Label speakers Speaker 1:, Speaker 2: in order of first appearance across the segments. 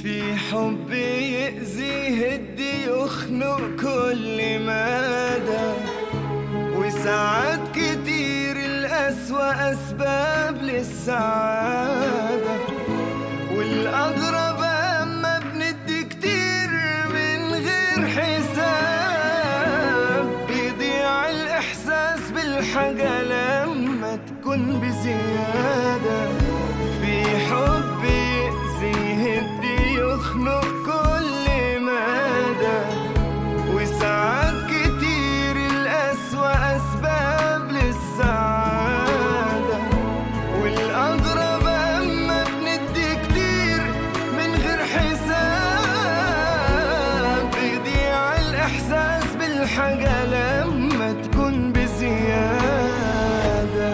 Speaker 1: في حب يأذي يهدي يخنق كل مدى وساعات كتير الأسوأ أسباب للسعادة والأغرب أما بندي كتير من غير حساب بيضيع الإحساس بالحاجة لما تكون بزيادة في حب يأذي يهدي يخنق كل مدى وساعات كتير الأسوأ أسباب للسعادة والأغرب أما بندي كتير من غير حساب بيضيع الإحساس بالحاجة لما تكون بزيادة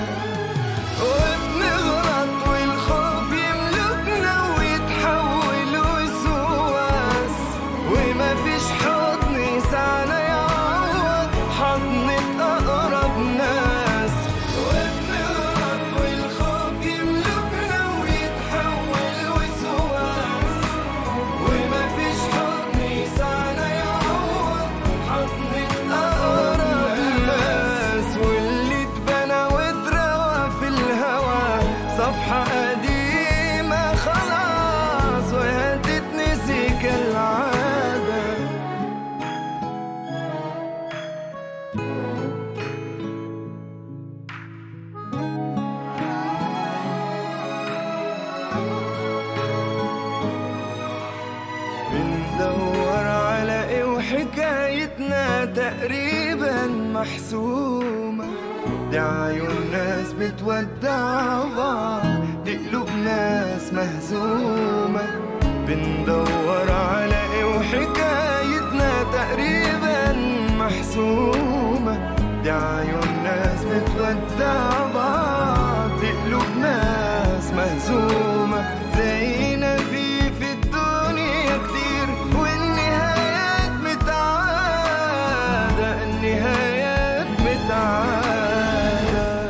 Speaker 1: وبنغلط والخوف يملكنا ويتحول وسواس وما فيش حضن يسعنا يعوض حضنة أقرب ناس وبنغلط والخوف يملكنا ويتحول وسواس وما فيش حضن يسعنا يعوض حضنة أقرب ناس واللي اتبنى واتروى في الهوى صفحة قديمة خلاص وهتتنسي كالعادة بندور على ايه وحكايتنا تقريبا محسومة دي عيون ناس بتودع بعض دي قلوب ناس مهزومة بندور على ايه وحكايتنا تقريبا محسومة دي عيون ناس بتودع بعض دي قلوب ناس مهزومة زينا في في الدنيا كتير والنهايات متعادة النهايات متعادة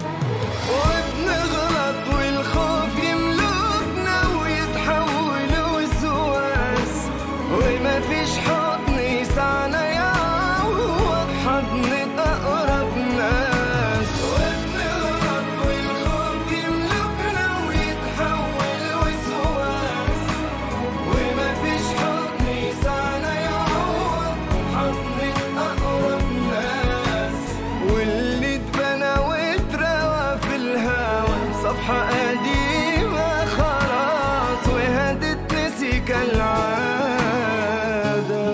Speaker 1: وبنغلط والخوف يملكنا ويتحول وسواس وما فيش حضن يسعنا يعوض حضن أقرب ناس وبنغلط والخوف يملكنا ويتحول وسواس وما فيش حضن يسعنا يعوض حضن أقرب ناس واللي اتبنى واتروى في الهوى صفحة قديمة خلاص وهتتنسي كالعادة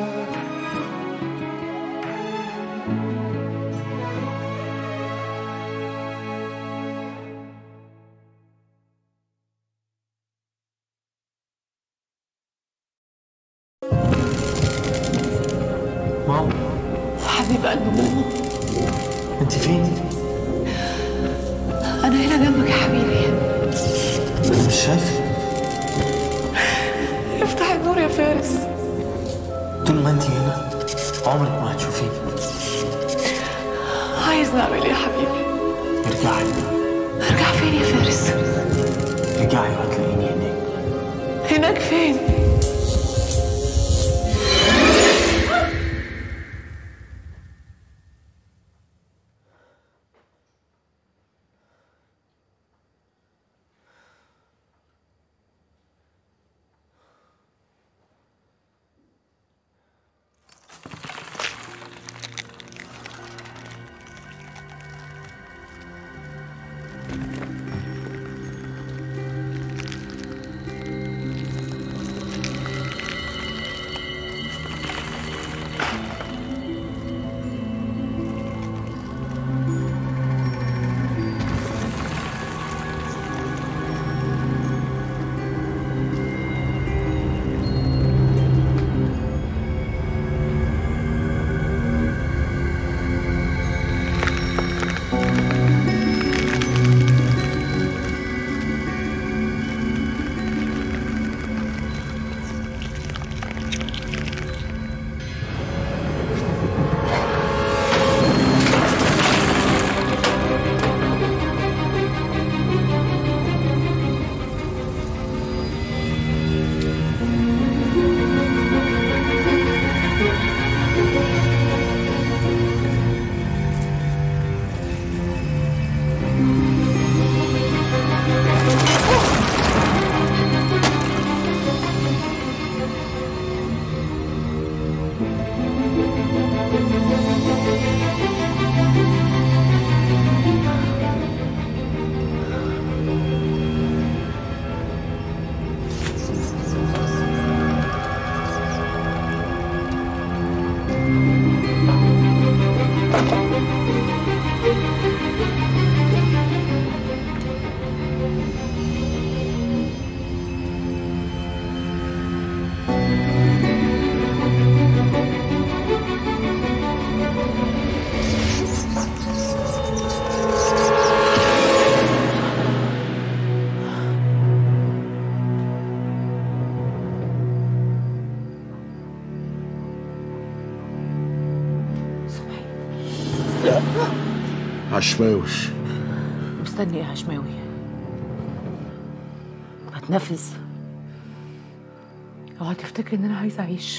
Speaker 2: ماما
Speaker 3: حبيب قلب ماما
Speaker 2: انت فين؟
Speaker 3: أنا هنا جنبك يا حبيبي
Speaker 2: انا مش شايفك
Speaker 3: افتح النور يا فارس
Speaker 2: طول ما انت هنا عمرك ما هتشوفيني
Speaker 3: عايز نعمل ايه يا حبيبي
Speaker 2: ارجعي
Speaker 3: ارجع فين يا فارس
Speaker 2: ارجعي وهتلاقيني هناك
Speaker 3: هناك فين
Speaker 4: عشماوش
Speaker 5: مستني ايه يا عشماوي هتنفذ اوعى تفتكر ان انا عايزه اعيش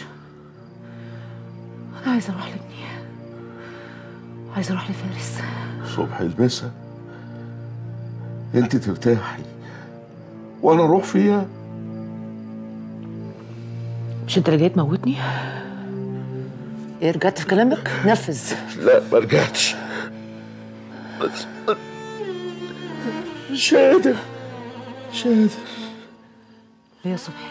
Speaker 5: انا عايزه اروح لابني عايزه اروح لفارس
Speaker 4: صبح المسا انت ترتاحي وانا اروح فيها
Speaker 5: مش انت اللي جاي تموتني ايه رجعت في كلامك نفذ
Speaker 4: لا ما رجعتش بس مش قادر مش قادر
Speaker 5: ليه يا صبحي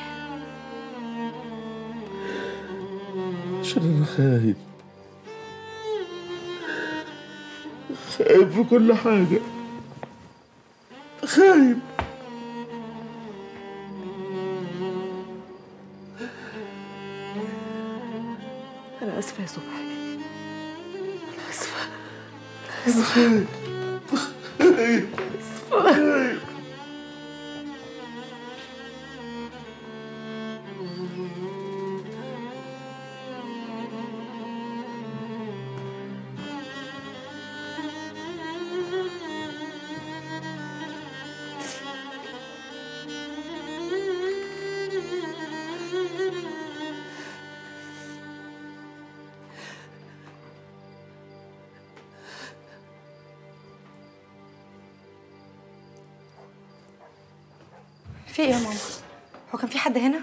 Speaker 4: عشان انا خايف خايف في كل حاجة خايف
Speaker 5: انا اسفه يا صبحي انا اسفه
Speaker 4: خايف خايف
Speaker 6: في ايه يا ماما؟ هو كان في حد هنا؟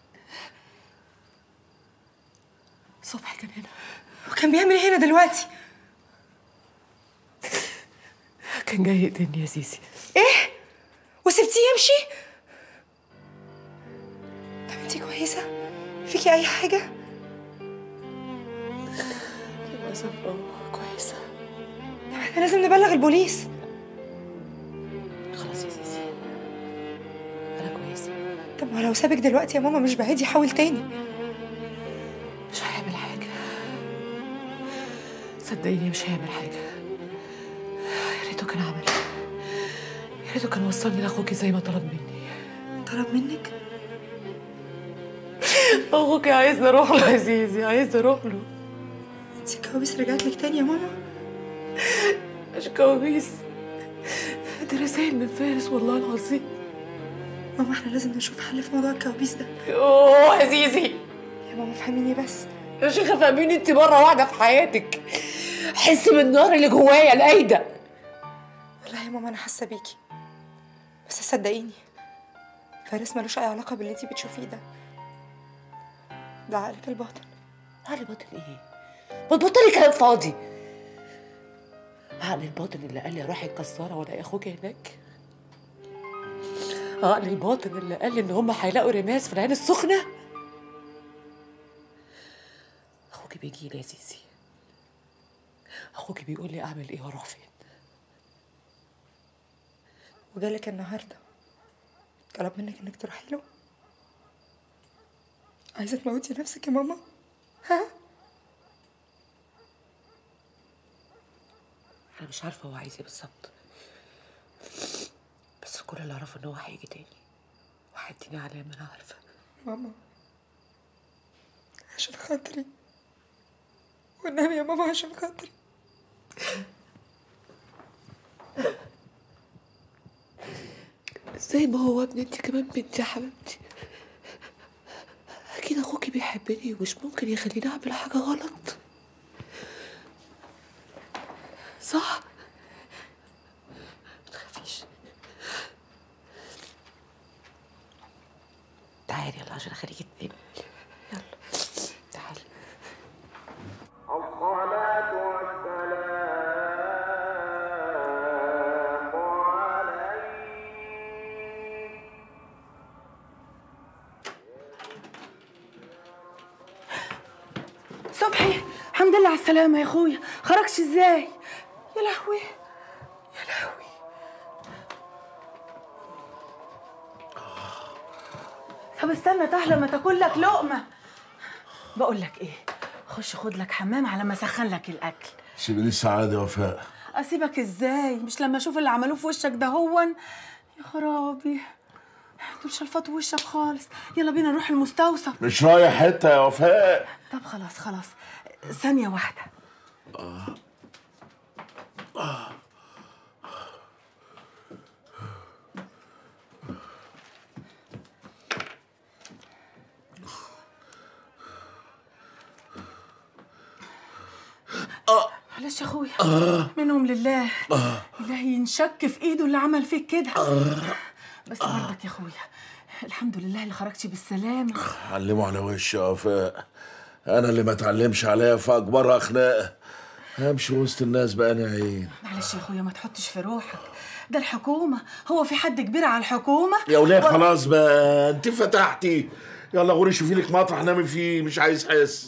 Speaker 5: صبحي كان هنا
Speaker 6: هو كان بيعمل ايه هنا دلوقتي؟
Speaker 5: كان جاي يقتلني يا زيزي
Speaker 6: ايه؟ وسبتيه يمشي؟ طب انتي كويسة؟ فيكي أي حاجة؟
Speaker 5: للاسف اه كويسه
Speaker 6: طب احنا لازم نبلغ البوليس
Speaker 5: خلاص يا زيزي انا كويسه
Speaker 6: طب ما لو سابك دلوقتي يا ماما مش بعيد يحاول تاني
Speaker 5: مش هيعمل حاجه صدقيني مش هيعمل حاجه يا ريته كان عمل يا ريته كان وصلني لاخوكي زي ما طلب مني
Speaker 6: طلب منك؟
Speaker 5: اخوكي عايز اروح له يا زيزي عايز اروح له
Speaker 6: انتي الكوابيس رجعت لك تاني يا ماما؟
Speaker 5: مش كوابيس دي رسائل من فارس والله العظيم
Speaker 6: ماما احنا لازم نشوف حل في موضوع الكوابيس ده
Speaker 5: اوه يا زيزي
Speaker 6: يا ماما فهميني بس
Speaker 5: يا شيخة فاهميني انت مرة واحدة في حياتك حس بالنار اللي جوايا القايدة
Speaker 6: والله يا ماما أنا حاسة بيكي بس صدقيني فارس ملوش أي علاقة باللي انتي بتشوفيه ده ده عقلك الباطن
Speaker 5: عقل باطن ايه؟ ما تبطلي كلام فاضي عقل الباطن اللي قال لي اروح الكسارة والاقي اخوك هناك عقل الباطن اللي قال لي ان هم هيلاقوا رماس في العين السخنة اخوكي بيجي لي يا زيزي اخوكي بيقول لي اعمل ايه واروح فين
Speaker 6: وجالك النهاردة طلب منك انك تروحي له عايزة تموتي نفسك يا ماما ها
Speaker 5: انا مش عارفة هو عايز ايه بالظبط بس كل اللي اعرفه ان هو هيجي تاني وهيديني علامة انا عارفة
Speaker 6: ماما عشان خاطري والنبي يا ماما عشان خاطري
Speaker 5: زي ما هو ابني انت كمان بنتي يا حبيبتي اكيد اخوكي بيحبني ومش ممكن يخليني اعمل حاجه غلط صح متخافيش تعالي يلا عشان اخليكي تنامي يلا تعالي
Speaker 1: الصلاة والسلام عليك
Speaker 7: صبحي الحمد لله على السلامة يا اخويا خرجش ازاي يا لهوي يا لهوي طب استنى تحلى ما تاكل لك لقمة بقول لك ايه خش خد لك حمام على ما اسخن لك الاكل
Speaker 4: سيبي لي السعادة يا وفاء
Speaker 7: اسيبك ازاي مش لما اشوف اللي عملوه في وشك ده هون يا خرابي دول شلفطوا وشك خالص يلا بينا نروح المستوصف
Speaker 4: مش رايح حتة يا وفاء
Speaker 7: طب خلاص خلاص ثانية واحدة معلش يا اخويا منهم لله الله ينشك في ايده اللي عمل فيك كده بس برضك يا اخويا الحمد لله اللي خرجتي بالسلامه
Speaker 4: علموا على وشي يا وفاء انا اللي ما اتعلمش عليها فاكبرها خناقه همشي وسط الناس بقى انا عين
Speaker 7: معلش يا اخويا ما تحطش في روحك ده الحكومه هو في حد كبير على الحكومه
Speaker 4: يا وليه
Speaker 7: و-
Speaker 4: خلاص بقى انت فتحتي يلا غوري شوفي لك مطرح نامي فيه مش عايز حس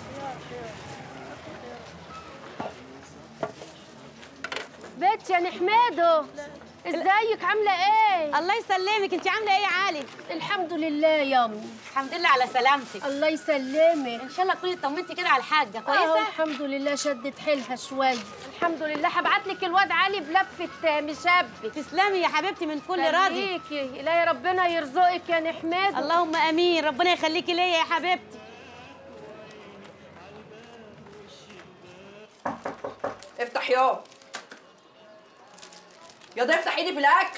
Speaker 8: بنت يا نحمادو ازيك عامله ايه
Speaker 9: الله يسلمك انت عامله ايه يا علي
Speaker 8: الحمد لله يا امي
Speaker 9: الحمد لله على سلامتك
Speaker 8: الله يسلمك
Speaker 9: ان شاء الله تكوني اطمنتي كده على الحاجه
Speaker 8: أهو
Speaker 9: كويسه
Speaker 8: الحمد لله شدت حيلها شويه الحمد لله هبعت لك الواد علي بلفه مشبك
Speaker 9: تسلمي يا حبيبتي من كل راضي
Speaker 8: خليكي الهي ربنا يرزقك يا نحمادو
Speaker 9: اللهم امين ربنا يخليكي ليا يا حبيبتي
Speaker 6: افتح يا يا ده افتح ايدي في الاكل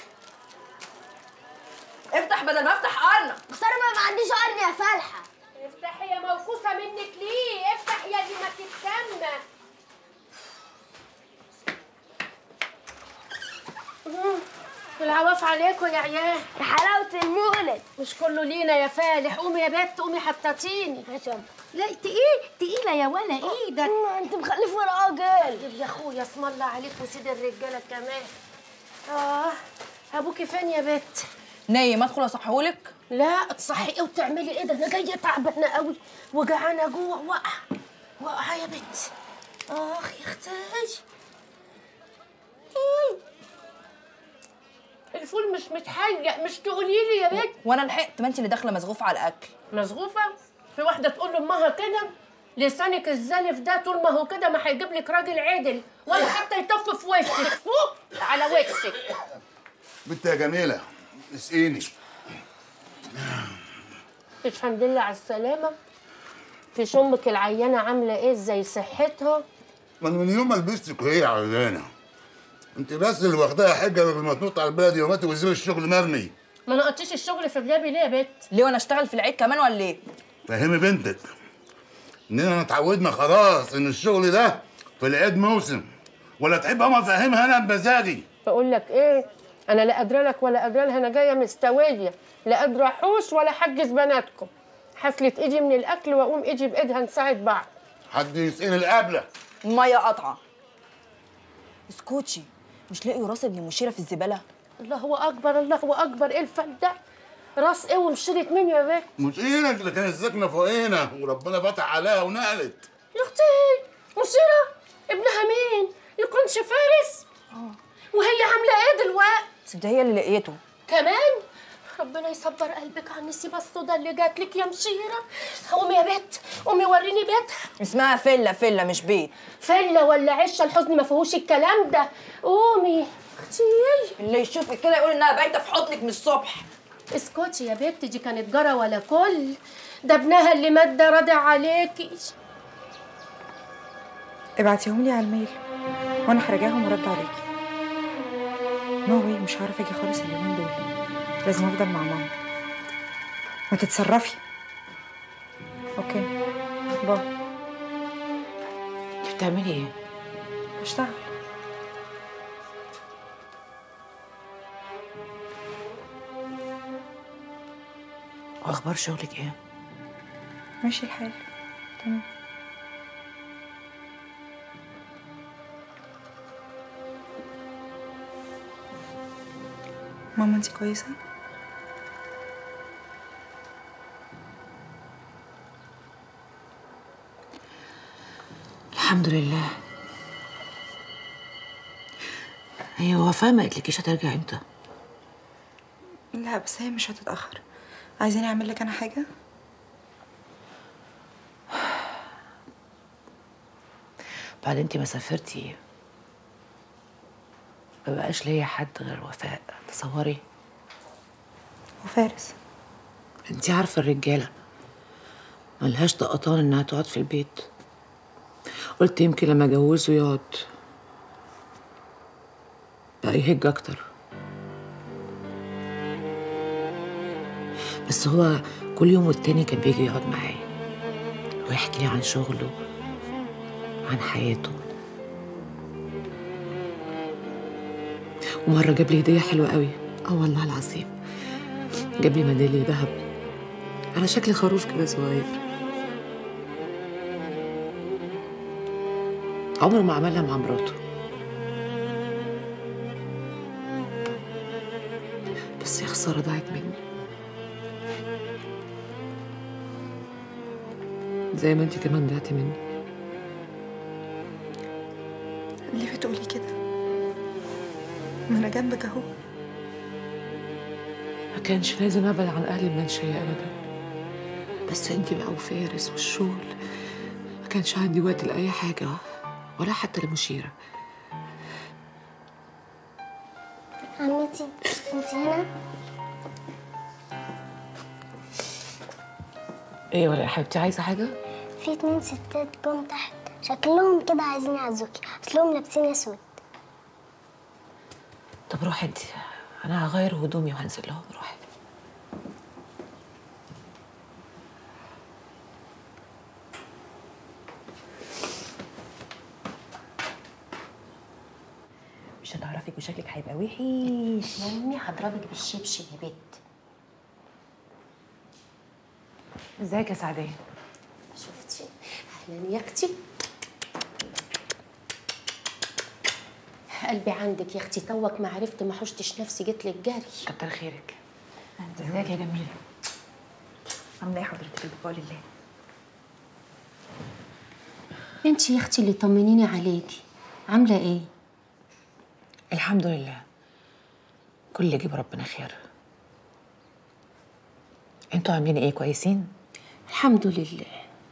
Speaker 6: افتح بدل ما افتح قرنك
Speaker 8: بس انا ما عنديش قرن يا فالحه افتحي يا موقوفه منك ليه افتح يا دي ما تتسمى العواف عليكم يا عيال يا حلاوة المولد مش كله لينا يا فالح قومي يا بت قومي حطتيني لا تقيل تقيلة يا ولا ايدك انت مخلف راجل يا اخويا اسم الله عليك وسيد الرجالة كمان اه ابوكي فين يا بت
Speaker 6: نايم ادخل اصحيهولك
Speaker 8: لا تصحي ايه وتعملي ايه ده انا جايه تعبانه قوي وجعانه جوه وقع وقع يا بنت اخ يا اختي مم. الفول مش متهيأ مش تقولي لي يا بنت
Speaker 6: وانا لحقت ما انت اللي داخله مزغوفه على الاكل
Speaker 8: مزغوفه في واحده تقول لامها كده لسانك الزلف ده طول ما هو كده ما هيجيب لك راجل عدل ولا حتى يطف في وشك فوق على وشك
Speaker 10: بنت يا جميلة اسقيني
Speaker 8: الحمد لله على السلامة في امك العيانة عاملة ايه ازاي صحتها؟
Speaker 10: من من يوم ما لبستك وهي عيانة انت بس اللي واخداها حجة قبل ما تنط على البلد يومات وزير الشغل مرمي
Speaker 8: ما نقطيش الشغل في غيابي ليه يا بت؟
Speaker 6: ليه وانا اشتغل في العيد كمان ولا ايه
Speaker 10: فهمي بنتك اننا اتعودنا خلاص ان الشغل ده في العيد موسم ولا تحب اما افهمها انا بمزاجي
Speaker 8: بقول لك ايه؟ انا لا قادرة لك ولا قادرة لها انا جاية مستوية لا قادرة احوش ولا حجز بناتكم حفلة ايدي من الاكل واقوم ايدي بايدها نساعد بعض
Speaker 10: حد يسقيني القبلة
Speaker 6: ميه قطعه اسكوتشي مش لاقي راس ابن مشيره في الزباله
Speaker 8: الله اكبر الله اكبر ايه الفن ده؟ راس ايه ومشيرة مين يا بت؟
Speaker 10: مشيرك اللي كانت ساكنة فوقينا وربنا فتح عليها ونقلت
Speaker 8: يا اختي مشيرة ابنها مين؟ يكونش فارس؟ وهي عاملة ايه دلوقتي؟
Speaker 6: ده هي اللي لقيته
Speaker 8: كمان ربنا يصبر قلبك على النسيبة السودا اللي جات لك يا مشيرة قومي يا بت قومي وريني بيتها
Speaker 6: اسمها فيلا فيلا مش بيت
Speaker 8: فلة ولا عشة الحزن ما فيهوش الكلام ده قومي اختي
Speaker 6: اللي يشوفك كده يقول انها بايته في حضنك من الصبح
Speaker 8: اسكتي يا بت دي كانت جرى ولا كل ده ابنها اللي مات ده رادع عليكي
Speaker 6: ابعتيهم لي على الميل وانا هراجعهم وارد عليكي نو واي مش هعرف اجي خالص اليومين دول لازم افضل مع ماما ما تتصرفي اوكي باي
Speaker 5: انت بتعملي ايه؟
Speaker 6: بشتغل
Speaker 5: واخبار شغلك ايه؟
Speaker 6: ماشي الحال تمام ماما انت كويسه
Speaker 5: الحمد لله هي وفاء ما قالتلكيش هترجع امتى؟
Speaker 6: لا بس هي مش هتتاخر عايزاني اعمل لك انا حاجه
Speaker 5: بعد انت ما سافرتي ما بقاش ليا حد غير وفاء تصوري
Speaker 6: وفارس
Speaker 5: انت عارفه الرجاله ملهاش طقطان انها تقعد في البيت قلت يمكن لما اجوزه يقعد بقى يهج اكتر بس هو كل يوم والتاني كان بيجي يقعد معايا ويحكي لي عن شغله عن حياته
Speaker 3: ومرة جاب لي هدية حلوة قوي اه والله العظيم جاب لي ميدالية ذهب على شكل خروف كده صغير عمره ما عملها مع مراته بس يا خسارة ضاعت مني زي ما انت كمان ضيعتي مني
Speaker 6: ليه بتقولي كده ما انا جنبك اهو
Speaker 3: ما كانش لازم ابعد عن اهل المنشية ابدا بس انت بقى وفارس والشغل ما كانش عندي وقت لاي حاجة ولا حتى لمشيرة
Speaker 11: عمتي انت هنا
Speaker 3: ايه ولا يا حبيبتي عايزة حاجة؟
Speaker 11: في اتنين ستات جم تحت شكلهم كده عايزين يعزوكي اصلهم لابسين اسود
Speaker 3: طب روحي انت انا هغير هدومي وهنزل لهم روحي
Speaker 12: مش هتعرفك وشكلك هيبقى وحش
Speaker 8: يا امي هضربك بالشبشب يا بت
Speaker 3: ازيك يا سعدية
Speaker 8: شفتي اهلا يا اختي قلبي عندك يا اختي توك ما عرفت ما حشتش نفسي جيت لك جري
Speaker 3: كتر خيرك ازيك يا جميلة
Speaker 6: عامله ايه حضرتك بقول الله
Speaker 8: انت يا اختي اللي طمنيني عليكي عامله ايه
Speaker 3: الحمد لله كل اللي يجيب ربنا خير انتوا عاملين ايه كويسين
Speaker 8: الحمد لله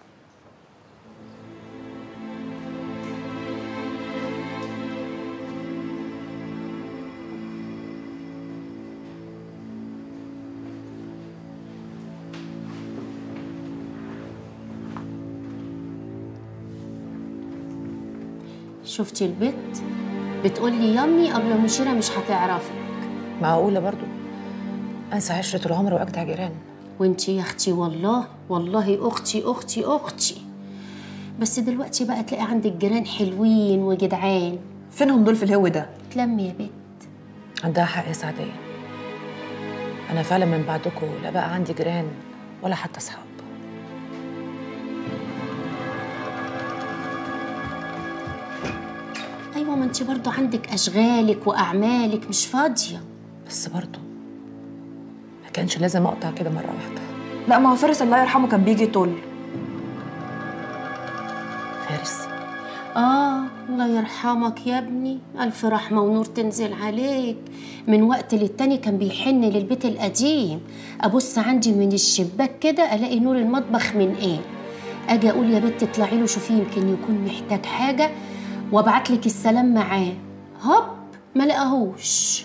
Speaker 8: شفتي البت بتقول لي يامي قبل مشيرة مش هتعرفك
Speaker 3: معقولة برضو انسى عشرة العمر واجدع جيران
Speaker 8: وانتي يا اختي والله والله اختي اختي اختي بس دلوقتي بقى تلاقي عندك جيران حلوين وجدعان
Speaker 6: فينهم دول في الهو ده
Speaker 8: تلمي يا بت
Speaker 3: عندها حق يا سعدية أنا فعلا من بعدكم لا بقى عندي جيران ولا حتى أصحاب
Speaker 8: ايوه ما انت برضو عندك اشغالك واعمالك مش فاضيه
Speaker 3: بس برضو ما كانش لازم أقطع كده مرة واحدة
Speaker 6: لا ما هو فارس الله يرحمه كان بيجي يطل
Speaker 3: فارس
Speaker 8: اه الله يرحمك يا ابني الف رحمه ونور تنزل عليك من وقت للتاني كان بيحن للبيت القديم ابص عندي من الشباك كده الاقي نور المطبخ من ايه اجي اقول يا بنت اطلعي له شوفيه يمكن يكون محتاج حاجه وابعت لك السلام معاه هوب ما لقاهوش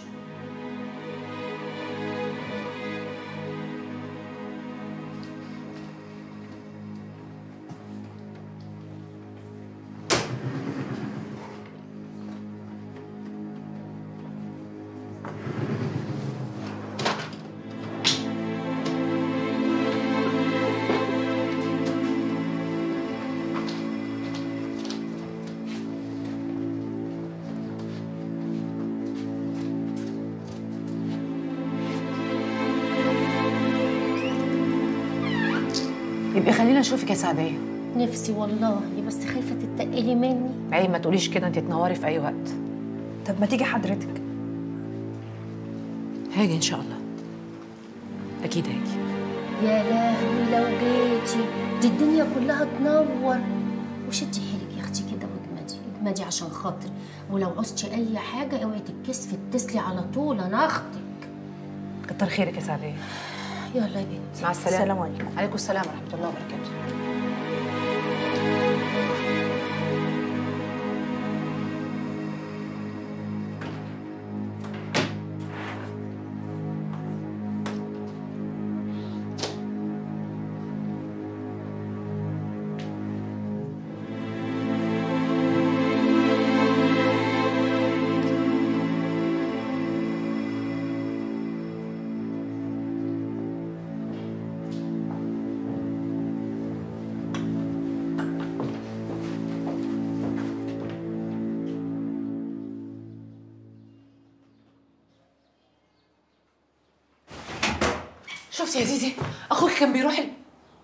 Speaker 3: يبقى خلينا نشوفك يا سعدية
Speaker 8: نفسي والله بس خايفه تتقلي مني
Speaker 3: عيب ما تقوليش كده انت تنوري في أي وقت
Speaker 6: طب ما تيجي حضرتك
Speaker 3: هاجي إن شاء الله أكيد هاجي
Speaker 8: يا لهوي لو جيتي دي الدنيا كلها تنور وشدي حيلك يا اختي كده واجمدي اجمدي عشان خاطر ولو عوزتي اي حاجه اوعي تتكسفي اتصلي على طول انا اختك
Speaker 3: كتر خيرك يا سعدية
Speaker 8: يلا يا بنتي
Speaker 3: مع السلامة
Speaker 6: السلام عليكم
Speaker 3: عليكم السلام ورحمة الله وبركاته بصي يا زيزي اخوك كان بيروح ال...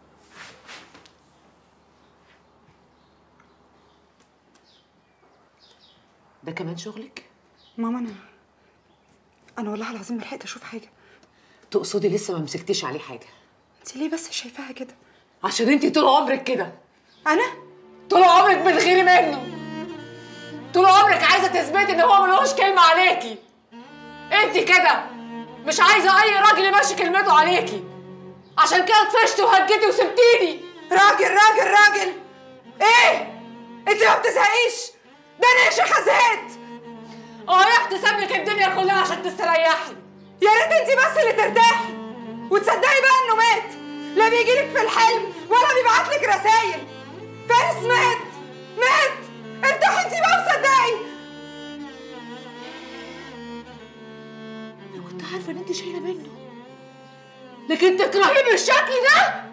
Speaker 3: ده كمان شغلك
Speaker 6: ماما انا انا والله العظيم ما لحقت اشوف حاجه
Speaker 3: تقصدي لسه ما مسكتيش عليه حاجه
Speaker 6: انت ليه بس شايفاها كده
Speaker 3: عشان انت طول عمرك كده
Speaker 6: انا
Speaker 3: طول عمرك بتغيري منه طول عمرك عايزه تثبتي ان هو ملوش كلمه عليكي انت كده مش عايزه اي راجل يمشي كلمته عليكي عشان كده طفشتي وهجيتي وسبتيني
Speaker 6: راجل راجل راجل ايه انت ما بتزهقيش ده انا يا شيخه زهقت
Speaker 3: اه يا اختي سابلك الدنيا كلها عشان تستريحي
Speaker 6: يا ريت انت بس اللي ترتاحي وتصدقي بقى انه مات لا بيجيلك في الحلم ولا بيبعت لك رسايل فارس مات مات ارتاحي انت بقى وصدقي
Speaker 3: انا كنت عارفه ان انت شايله منه لكن تكرهيه بالشكل ده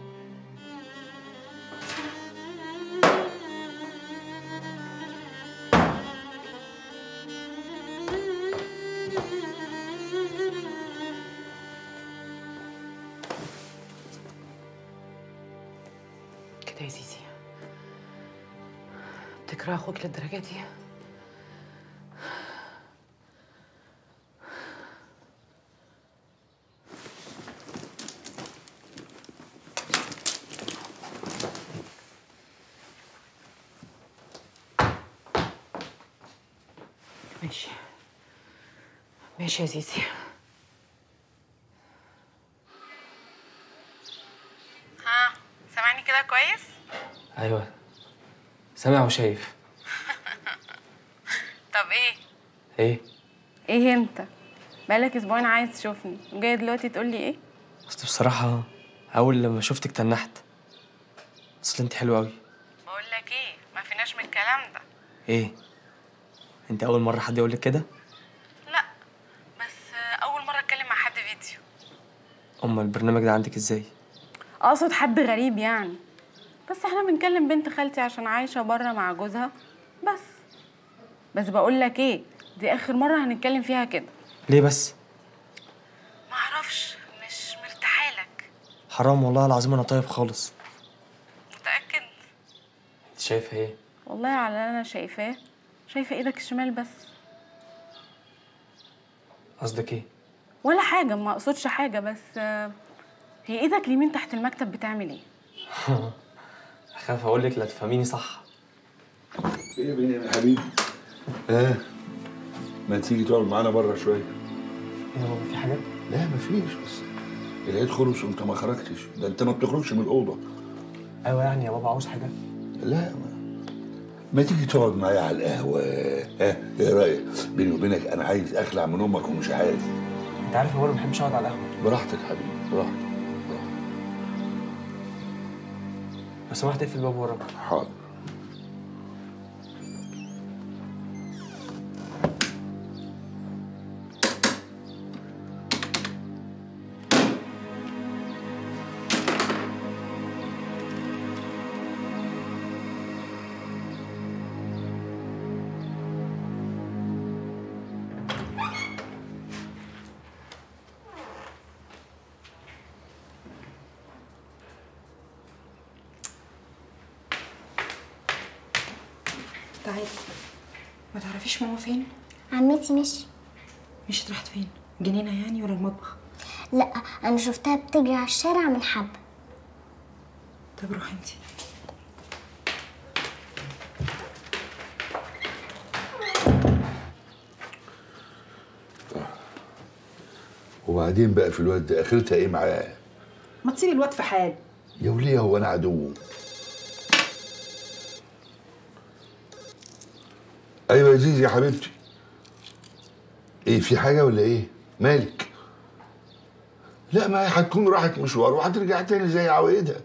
Speaker 3: كده يا زيزي بتكره اخوك للدرجه دي ماشي ماشي يا زيزي
Speaker 13: ها سامعني كده كويس
Speaker 14: ايوه سامع وشايف
Speaker 13: طب ايه
Speaker 14: ايه
Speaker 13: ايه انت بقالك اسبوعين عايز تشوفني وجاي دلوقتي تقول لي ايه
Speaker 14: اصل بصراحه اول لما شفتك تنحت اصل انت حلوه قوي
Speaker 13: بقول لك ايه ما فيناش من الكلام ده
Speaker 14: ايه انت اول مره حد يقول لك كده
Speaker 13: لا بس اول مره اتكلم مع حد فيديو
Speaker 14: امال البرنامج ده عندك ازاي
Speaker 13: اقصد حد غريب يعني بس احنا بنكلم بنت خالتي عشان عايشه بره مع جوزها بس بس بقول لك ايه دي اخر مره هنتكلم فيها كده
Speaker 14: ليه بس
Speaker 13: ما اعرفش مش مرتاحه لك
Speaker 14: حرام والله العظيم انا طيب خالص
Speaker 13: متاكد
Speaker 14: انت شايفه ايه
Speaker 13: والله على اللي انا شايفاه شايفه ايدك الشمال بس
Speaker 14: قصدك ايه
Speaker 13: ولا حاجه ما اقصدش حاجه بس آه، هي ايدك اليمين تحت المكتب بتعمل ايه
Speaker 14: اخاف اقول لك لا تفهميني صح
Speaker 4: ايه يا بني يا حبيبي ها ما تيجي تقعد معانا بره شويه
Speaker 14: ايه هو في حاجه
Speaker 4: لا مفيش بس العيد خلص وانت ما خرجتش ده انت ما بتخرجش من الاوضه
Speaker 14: ايوه يعني يا بابا عاوز حاجه
Speaker 4: لا ما, ما تيجي تقعد معايا على القهوه ها ايه رايك بيني وبينك انا عايز اخلع من امك ومش عارف
Speaker 14: انت عارف هو انا ما بحبش اقعد على القهوه
Speaker 4: براحتك حبيبي براحتك
Speaker 14: لو سمحت اقفل الباب وراك
Speaker 4: حاضر
Speaker 6: تعالي ما تعرفيش ماما فين
Speaker 11: عمتي مشي
Speaker 6: مشيت راحت فين جنينه يعني ولا المطبخ
Speaker 11: لا انا شفتها بتجري على الشارع من حبه
Speaker 6: طب روحي انتي
Speaker 4: وبعدين بقى في الواد ده اخرتها ايه معاه
Speaker 7: ما تسيبي الواد في حاله
Speaker 4: يا وليه هو انا عدوه ايوه يا زيزي يا حبيبتي ايه في حاجه ولا ايه مالك لا ما هي هتكون راحت مشوار وهترجع تاني زي عوايدها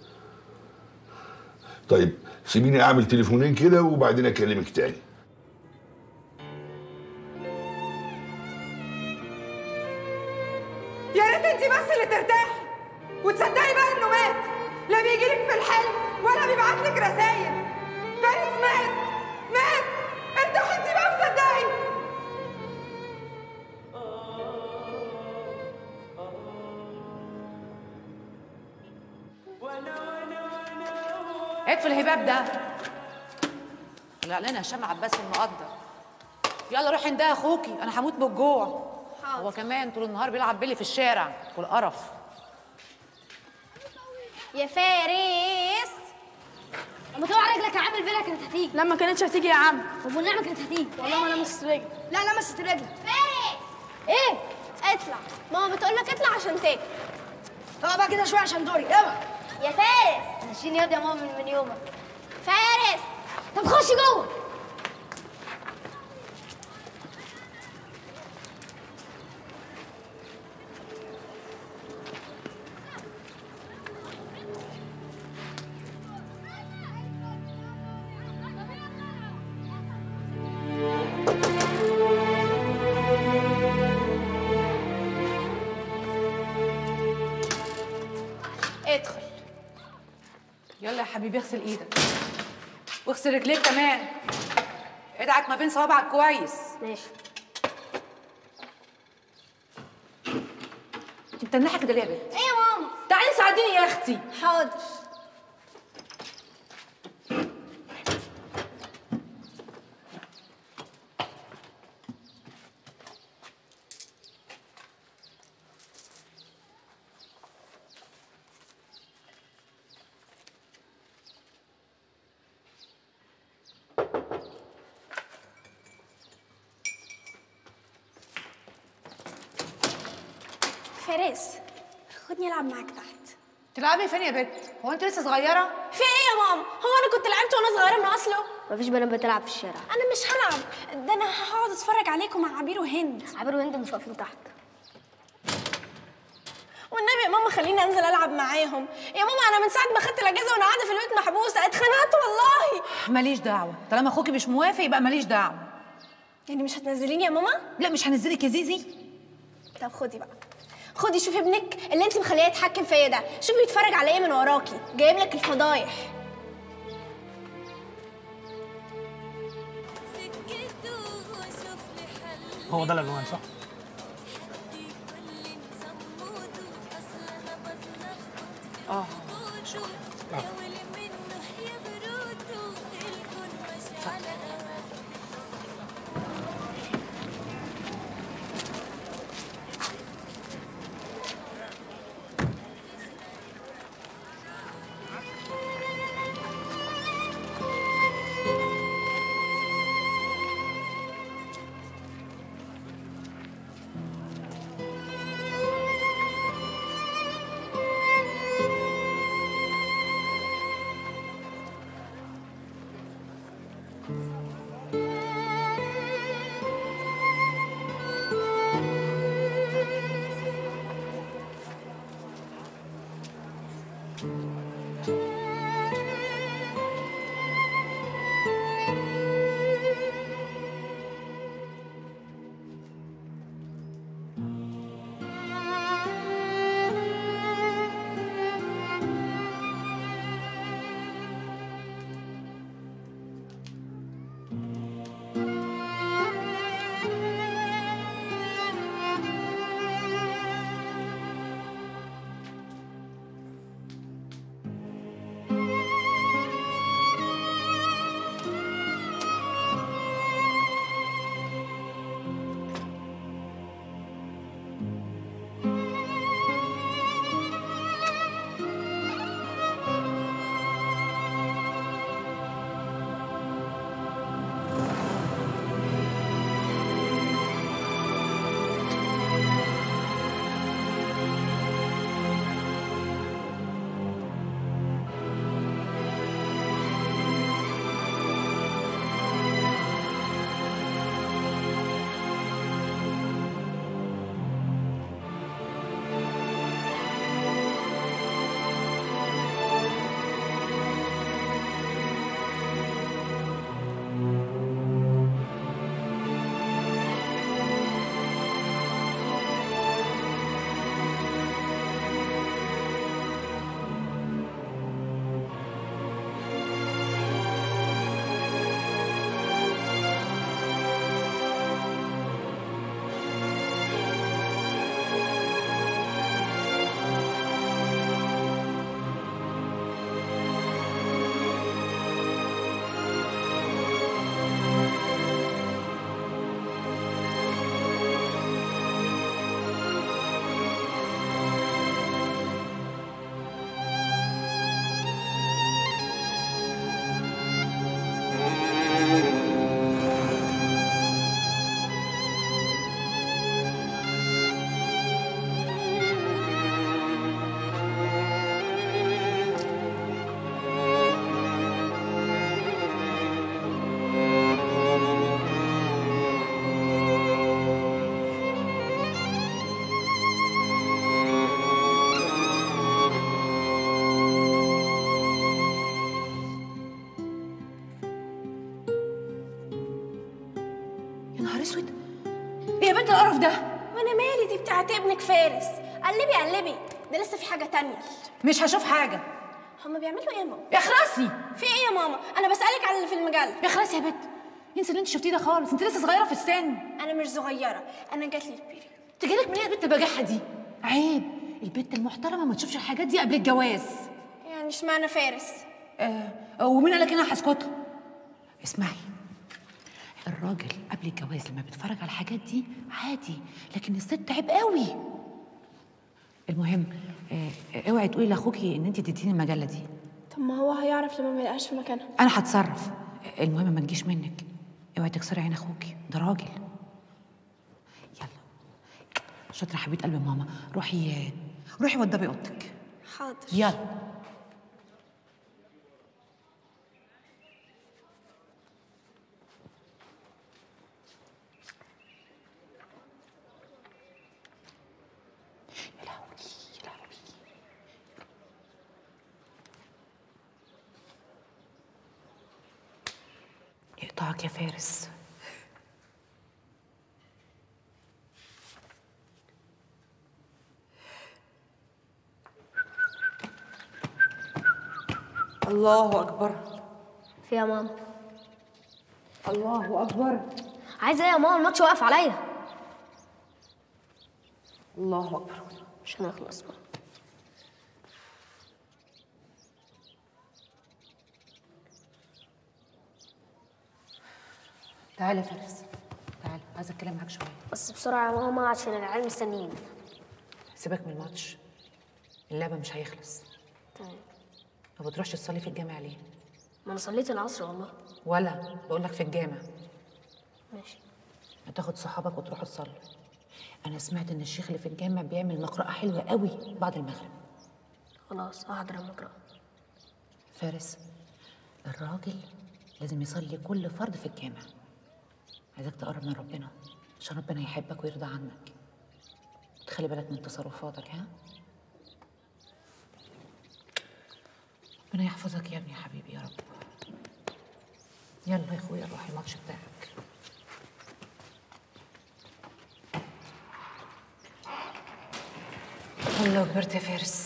Speaker 4: طيب سيبيني اعمل تليفونين كده وبعدين اكلمك تاني
Speaker 6: يا ريت انت بس اللي ترتاحي وتصدقي بقى انه مات لا بيجيلك في الحلم ولا بيبعت لك رسايل فارس مات مات ارتاحي انت بقى وصدقي
Speaker 3: اطفي الهباب ده طلع لنا هشام عباس المقدر يلا روحي انده اخوكي انا هموت من الجوع هو كمان طول النهار بيلعب بيلي في الشارع والقرف
Speaker 8: يا فارس لما تقع رجلك يا عم البلا كانت هتيجي
Speaker 15: لا ما كانتش هتيجي يا عم
Speaker 8: طب والنعمه كانت هتيجي
Speaker 15: والله ما لمست رجلي
Speaker 8: لا لمست رجلك فارس ايه اطلع ماما بتقول لك اطلع عشان تاكل اقعد بقى كده شويه عشان دوري يلا يا فارس ماشيين ياض يا ماما من, من يومك فارس طب خش جوه
Speaker 3: ادخل يلا يا حبيبي اغسل ايدك واغسل رجليك كمان ادعك ما بين صوابعك كويس
Speaker 8: ماشي
Speaker 3: انت متنحه كده ليه يا بنت
Speaker 8: ايه يا ماما
Speaker 3: تعالي ساعديني يا اختي
Speaker 8: حاضر فارس خدني العب معاك تحت
Speaker 3: تلعبي فين يا بنت هو انت لسه صغيره
Speaker 8: في ايه يا ماما هو انا كنت لعبت وانا صغيره من اصله مفيش بنات بتلعب في الشارع انا مش هلعب ده انا هقعد اتفرج عليكم مع عبير وهند عبير وهند مش واقفين تحت والنبي يا ماما خليني انزل العب معاهم يا ماما انا من ساعه ما خدت الاجازه وانا قاعده في البيت محبوسه اتخنقت والله
Speaker 3: ماليش دعوه طالما اخوكي مش موافق يبقى ماليش دعوه
Speaker 8: يعني مش هتنزليني يا ماما
Speaker 3: لا مش هنزلك يا زيزي
Speaker 8: طب خدي بقى خدي شوفي ابنك اللي انت مخليه يتحكم فيا ده شوفي بيتفرج على ايه من وراكي جايب لك الفضايح
Speaker 2: هو ده الالوان صح؟
Speaker 3: اه
Speaker 5: اسود ايه يا بنت القرف ده
Speaker 15: وانا مالي دي بتاعت ابنك فارس قلبي قلبي ده لسه في حاجه تانية
Speaker 5: مش هشوف حاجه
Speaker 15: هما بيعملوا ايه يا ماما
Speaker 5: اخلصي
Speaker 15: في ايه يا ماما انا بسالك على اللي في المجله
Speaker 5: اخلصي يا بنت انسى اللي انت شفتيه ده خالص انت لسه صغيره في السن
Speaker 15: انا مش صغيره انا جات لي البيري
Speaker 5: تجيلك منين البنت البجاحه دي عيب البنت المحترمه ما تشوفش الحاجات دي قبل الجواز
Speaker 15: يعني اشمعنى فارس
Speaker 5: آه ومين قالك انا هسكت اسمعي الراجل قبل الجواز لما بيتفرج على الحاجات دي عادي لكن الست عيب قوي المهم آه اوعي تقولي لاخوكي ان انت اديتيني المجله دي
Speaker 15: طب ما هو هيعرف لما ما يلقاش في مكانها
Speaker 5: انا هتصرف المهم ما تجيش منك اوعي تكسري عين اخوكي ده راجل يلا شاطره حبيبه قلب ماما روحي روحي وضبي اوضتك
Speaker 15: حاضر
Speaker 5: يلا يقطعك يا فارس الله اكبر
Speaker 8: في يا ماما
Speaker 5: الله اكبر
Speaker 8: عايزه ايه يا ماما الماتش واقف عليا
Speaker 5: الله اكبر
Speaker 8: مش هنخلص بقى
Speaker 5: تعالى يا فارس تعالى عايزه اتكلم معاك شويه
Speaker 8: بس بسرعه يا ماما عشان العيال مستنيين
Speaker 5: سيبك من الماتش اللعبه مش هيخلص
Speaker 8: تمام
Speaker 5: ما بتروحش تصلي في الجامع ليه
Speaker 8: ما انا صليت العصر والله
Speaker 5: ولا بقول لك في الجامع
Speaker 8: ماشي
Speaker 5: ما تاخد صحابك وتروحوا تصلوا انا سمعت ان الشيخ اللي في الجامع بيعمل مقرأة حلوة قوي بعد المغرب
Speaker 8: خلاص احضر المقرأة
Speaker 5: فارس الراجل لازم يصلي كل فرض في الجامع عايزك تقرب من ربنا عشان ربنا يحبك ويرضى عنك تخلي بالك من تصرفاتك ها ربنا يحفظك يا ابني يا حبيبي يا رب يلا يا اخويا روح الماتش بتاعك والله كبرت يا فارس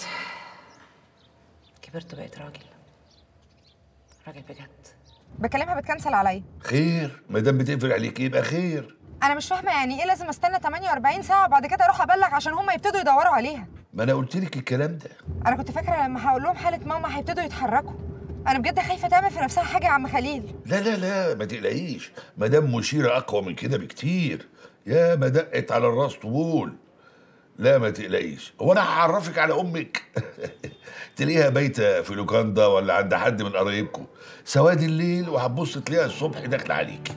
Speaker 5: كبرت بقيت راجل راجل بجد
Speaker 6: بكلمها بتكنسل عليا
Speaker 4: خير ما دام بتقفل عليك يبقى خير
Speaker 6: انا مش فاهمه يعني ايه لازم استنى 48 ساعه وبعد كده اروح ابلغ عشان هم يبتدوا يدوروا عليها
Speaker 4: ما انا قلت لك الكلام ده
Speaker 6: انا كنت فاكره لما هقول لهم حاله ماما هيبتدوا يتحركوا انا بجد خايفه تعمل في نفسها حاجه يا عم خليل
Speaker 4: لا لا لا ما تقلقيش مدام مشيرة أقوى من كده بكتير يا ما دقت على الراس طبول لا ما تقلقيش هو أنا هعرفك على أمك تلاقيها بايتة في لوكاندا ولا عند حد من قرايبكم سواد الليل وهتبص تلاقيها الصبح داخلة عليك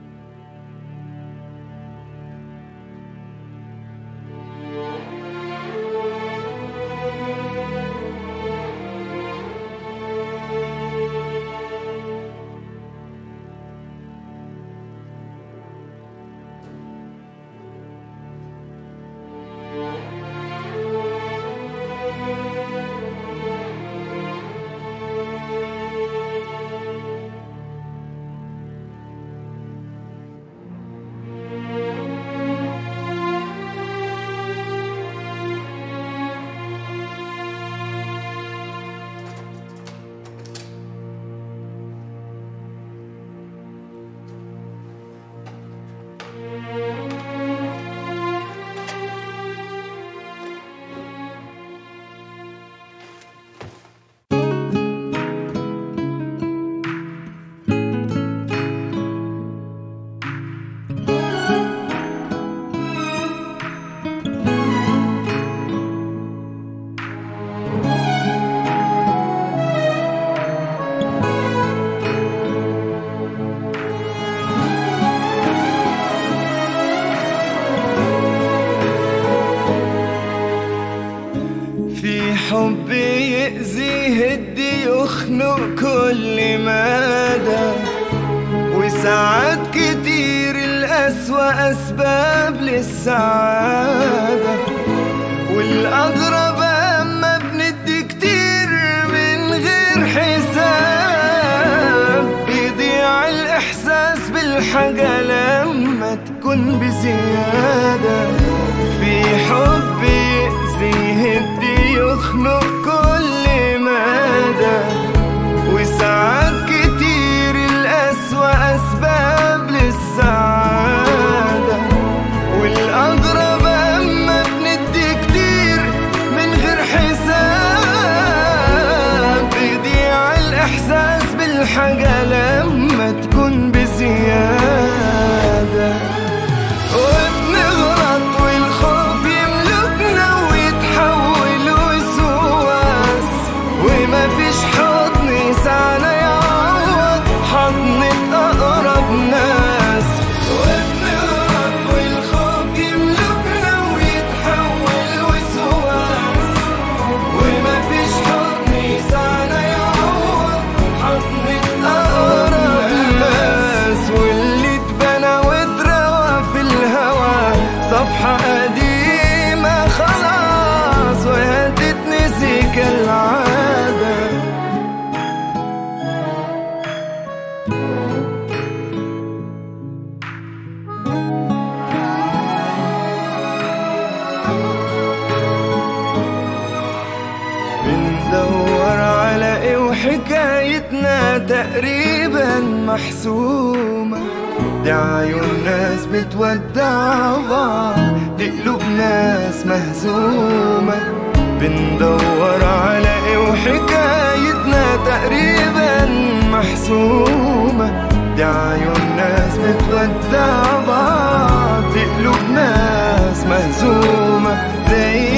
Speaker 16: في حب يأذي يهدي يخنق كل مدى وساعات كتير الأسوأ أسباب للسعادة والأغرب أما بندي كتير من غير حساب يضيع الإحساس بالحاجة لما تكون تكون بزيادة في حب يأذي يهدي يخنق كل مدى وساعات كتير الأسوأ أسباب للسعادة والأغرب أما بندي كتير من غير حساب بيضيع الإحساس بالحاجة لما تكون بزيادة وبنغلط والخوف يملكنا ويتحول وسواس وما فيش حضن يسعنا يعوض حضنة أقرب ناس وبنغلط والخوف يملكنا ويتحول وسواس وما فيش حضن يسعنا يعوض حضنة أقرب ناس واللي اتبنى واتروى في الهوى صفحة قديمة خلاص وهتتنسي كالعادة بندور على ايه وحكايتنا تقريبا محسومة دي عيون ناس بتودع بعض دي قلوب ناس مهزومة بندور على ايه وحكايتنا تقريبا محسومة دي عيون ناس بتودع بعض دي قلوب ناس مهزومة زي